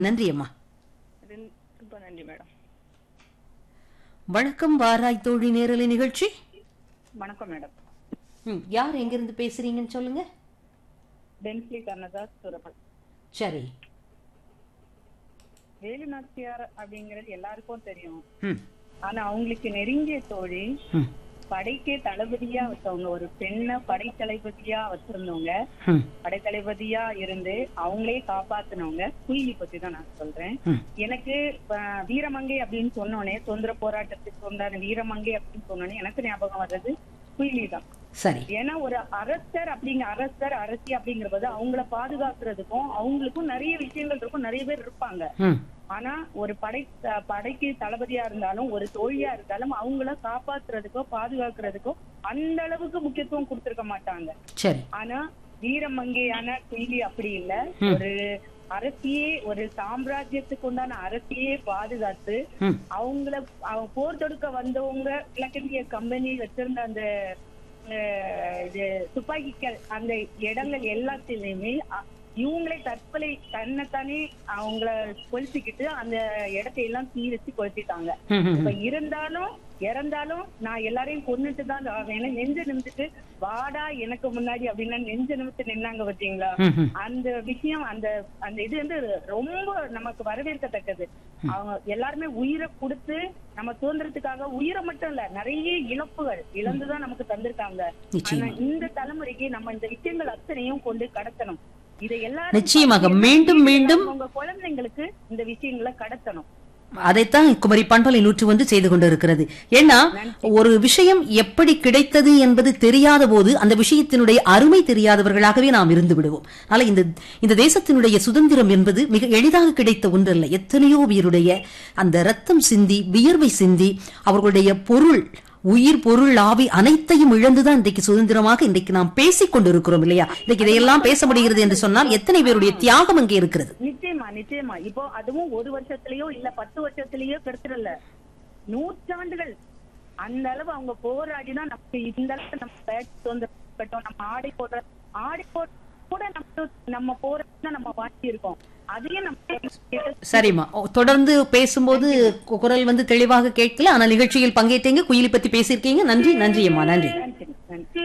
நன்றி அம்மா ரெண்டு- ரொம்ப நன்றி மேடம் வணக்கம் வாராய் தோழி நேரலை நிகழ்ச்சி வணக்கம் மேடம் ம், யார் எங்கிருந்து பேசுறீங்கன்னு சொல்லுங்க டென்ஸ்லி கர்ணதாஸ் சூரப்பல் சரி வேலு நாச்சியார் அப்படிங்கிறது எல்லாருக்கும் தெரியும் ம், ஆனா அவங்களுக்கு நெருங்கிய தோழி ம், படைக்கே தளபதியா வச்சவங்க ஒரு பெண்ணை படைத்தளபதியா வச்சிருந்தவங்க ம், படைத்தளபதியா இருந்து அவங்களே காப்பாத்துனவங்க குயிலி பத்தி தான் நான் சொல்றேன் ம். எனக்கு அஹ், வீரமங்கை அப்படின்னு சொன்னோனே சுதந்திர போராட்டத்துக்கு உண்டான வீரமங்கை அப்படின்னு சொன்னோனே எனக்கு ஞாபகம் வர்றது குயிலி தான் சரி ஏன்னா ஒரு அரசர் அப்படிங்கிற அரசர் அரசி அப்படிங்கறது அவங்கள பாதுகாக்கிறதுக்கும் அவங்களுக்கும் நிறைய விஷயங்கள் இருக்கும் நிறைய பேர் இருப்பாங்க ம், ஆனா ஒரு படை த- படைக்கு தளபதியா இருந்தாலும் ஒரு தோழியா இருந்தாலும் அவங்கள காப்பாத்துறதுக்கோ பாதுகாக்கிறதுக்கோ அந்த அளவுக்கு முக்கியத்துவம் கொடுத்திருக்க மாட்டாங்க சரி ஆனா வீரமங்கையான குயிலி அப்படி இல்ல ஒரு அரசியே ஒரு சாம்ராஜ்யத்துக்கு உண்டான அரசியே பாதுகாத்து ம், அவங்கள அவங்க போர் தொடுக்க வந்தவங்க கிழக்கிந்திய கம்பெனி வச்சிருந்த அந்த அஹ், இது துப்பாக்கிகள் அந்த இடங்கள் எல்லாத்திலயுமே அ- இவங்களே தற்கொலை தன்னைத்தானே அவங்கள கொளுத்திக்கிட்டு அந்த இடத்தை எல்லாம் தீ வச்சு கொளுத்திட்டாங்க ம், ம், இப்ப இருந்தாலும் இறந்தாலும் நான் எல்லாரையும் கொன்னுட்டு தான் சாவேன். ஏன்னா நெஞ்ச நிமிந்துட்டு வாடா எனக்கு முன்னாடி அப்படின்னா நெஞ்ச நிமித்து நின்னாங்க பாத்தீங்களா ம், ம். அந்த விஷயம் அந்த அந்த இது வந்து ரொம்ப நமக்கு வரவேற்கத்தக்கது அவங்க எல்லாருமே உயிரை கொடுத்து நம்ம சுதந்திரத்துக்காக உயிரை மட்டும் இல்ல நிறைய இழப்புகள் இழந்துதான் நமக்கு தந்திருக்காங்க நிச்சயமா. ஆனா இந்த தலைமுறைக்கு நம்ம இந்த விஷயங்கள் அத்தனையும் கொண்டு கடத்தணும் இதை எல்லாரும் நிச்சயமாக. மீண்டும், மீண்டும் உங்க குழந்தைங்களுக்கு இந்த விஷயங்களை கடத்தணும் அதைத்தான் குமரி பண்பலை நூற்று வந்து செய்து கொண்டிருக்கிறது ஏன்னா ஒரு விஷயம் எப்படி கிடைத்தது என்பது தெரியாத போது அந்த விஷயத்தினுடைய அருமை தெரியாதவர்களாகவே நாம் இருந்து விடுவோம் அதனால இந்த இந்த தேசத்தினுடைய சுதந்திரம் என்பது மிக எளிதாக கிடைத்த ஒன்றல்ல எத்தனையோ பேருடைய அந்த ரத்தம் சிந்தி வியர்வை சிந்தி அவர்களுடைய பொருள் உயிர் பொருள் ஆவி அனைத்தையும் இழந்துதான் இன்றைக்கு சுதந்திரமாக இன்றைக்கு நாம் பேசிக் கொண்டிருக்கிறோம் இல்லையா இன்றைக்கு இதையெல்லாம் பேச முடிகிறது என்று சொன்னால் எத்தனை பேருடைய தியாகம் அங்கே இருக்கிறது நிச்சயமா நிச்சயமா இப்போ அதுவும் ஒரு வருஷத்துலயோ இல்ல பத்து வருஷத்துலயோ கிடைச்சிடல நூற்றாண்டுகள் அந்த அளவு அவங்க போராடினா நமக்கு இந்த அளவுக்கு நம்ம பேட் சுதந்திரப்பட்டோம் நம்ம ஆடை போடுற ஆடை போட கூட நம்ம நம்ம போராடி நம்ம வாங்கி இருக்கோம் அதையும் நம்ம சரிம்மா ஓ, தொடர்ந்து பேசும்போது கு- குரல் வந்து தெளிவாக கேட்கல ஆனா நிகழ்ச்சியில் பங்கேற்றீங்க குயிலி பத்தி பேசியிருக்கீங்க நன்றி நன்றி அம்மா நன்றி நன்றி நன்றி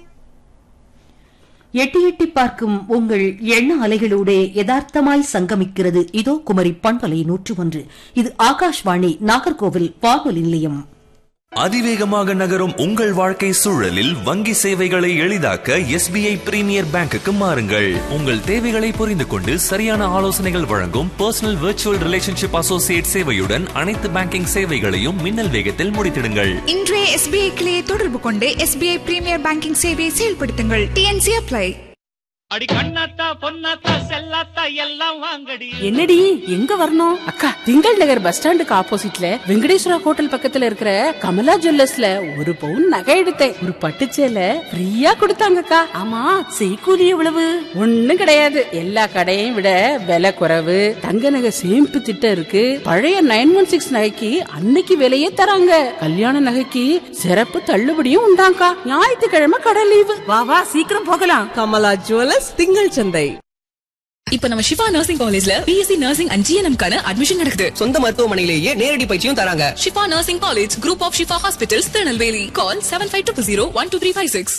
எட்டி எட்டி பார்க்கும் உங்கள் எண்ண அலைகளூடே யதார்த்தமாய் சங்கமிக்கிறது இதோ குமரி பண்பலை நூற்று ஒன்று இது ஆகாஷ்வாணி நாகர்கோவில் வானொலி நிலையம் அதிவேகமாக நகரும் உங்கள் வாழ்க்கை சூழலில் வங்கி சேவைகளை எளிதாக்க எஸ்பிஐ பிரீமியர் பேங்குக்கு மாறுங்கள் உங்கள் தேவைகளை புரிந்து கொண்டு சரியான ஆலோசனைகள் வழங்கும் பர்சனல் விர்ச்சுவல் ரிலேஷன்ஷிப் அசோசியேட் சேவையுடன் அனைத்து பேங்கிங் சேவைகளையும் மின்னல் வேகத்தில் முடித்திடுங்கள் இன்றைய எஸ்பிஐ கிளையை தொடர்பு கொண்டு எஸ்பிஐ பிரீமியர் பேங்கிங் சேவையை செயல்படுத்துங்கள் டிஎன்சி அப்ளை அடி கண்ணாத்தா பொன்னாத்தா செல்லாத்தா எல்லாம் வாங்கடி என்னடி எங்க வரணும் அக்கா திங்கள் நகர் பஸ் ஸ்டாண்டுக்கு ஆப்போசிட்ல வெங்கடேஸ்வரா ஹோட்டல் பக்கத்துல இருக்கிற கமலா ஜுவல்லர்ஸ்ல ஒரு பவுன் நகை எடுத்தேன் ஒரு பட்டுச்சேல ஃப்ரீயா கொடுத்தாங்கக்கா ஆமா செய்கூலி எவ்வளவு ஒண்ணும் கிடையாது எல்லா கடையையும் விட விலை குறைவு தங்க நகை சேமிப்பு திட்டம் இருக்கு பழைய நைன் ஒன் சிக்ஸ் நகைக்கு அன்னைக்கு விலையே தராங்க கல்யாண நகைக்கு சிறப்பு தள்ளுபடியும் உண்டாங்கா ஞாயிற்றுக்கிழமை கடை லீவு வா வா சீக்கிரம் போகலாம் கமலா ஜுவல்லர்ஸ் திங்கள் சந்தை இப்ப நம்ம சிவா நர்சிங் காலேஜ்ல பிஎஸ்சி நர்சிங் அண்ட் ஜிஎன்எம் கான அட்மிஷன் நடக்குது சொந்த மருத்துவமனையிலேயே நேரடி பயிற்சியும் தராங்க Shifa nursing college group of Shifa hospitals Tirunelveli call seven five two zero one two three five six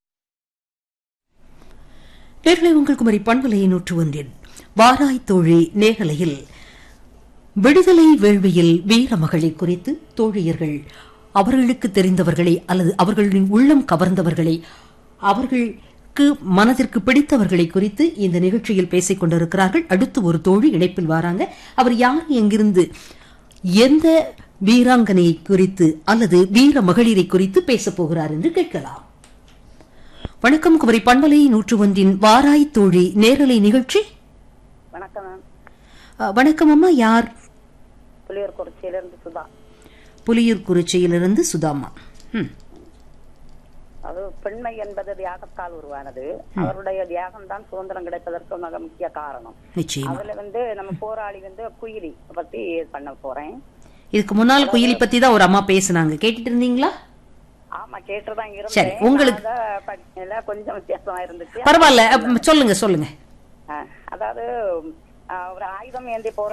நேர்களை உங்கள் குமரி பண்பலை நூற்று ஒன்றில் வாராய் தோழி நேரலையில் விடுதலை வேள்வியில் வீரமகளை குறித்து தோழியர்கள் அவர்களுக்கு தெரிந்தவர்களை அல்லது அவர்களின் உள்ளம் கவர்ந்தவர்களை அவர்களுக்கு மனதிற்கு பிடித்தவர்களை குறித்து இந்த நிகழ்ச்சியில் பேசிக் கொண்டிருக்கிறார்கள் அடுத்து ஒரு தோழி இணைப்பில் வராங்க அவர் யார் எங்கிருந்து எந்த வீராங்கனை குறித்து அல்லது வீர மகளிரை குறித்து பேசப் போகிறார் என்று கேட்கலாம் வணக்கம் குமரி பண்பலை நூற்று ஒன்றின் வாராய் தோழி நேரலை நிகழ்ச்சி வணக்கம் மேம் அ, வணக்கம் அம்மா யார் புளியூர் குறிச்சியில இருந்து சுதா புலியூர் குறிச்சியிலிருந்து சுதாமா ம், அது பெண்மை என்பது தியாகத்தால் உருவானது அவருடைய தியாகம் தான் சுதந்திரம் கிடைப்பதற்கு மிக முக்கிய காரணம் நிச்சயமா அதுல வந்து நம்ம போராளி வந்து குயிலி பத்தி பண்ண போறேன் இதுக்கு முன்னால் குயிலி பத்தி தான் ஒரு அம்மா பேசுனாங்க கேட்டுட்டு இருந்தீங்களா ஆமா கேட்டுதான் சரி, இருந்தேன் உங்களுக்கு- நான் அத படிக்கல, கொஞ்சம் வித்தியாசமா இருந்துச்சு பரவாயில்ல அ, சொல்லுங்க சொல்லுங்க அஹ், அதாவது ஆஹ் ஒரு ஆயுதம் ஏந்தி போற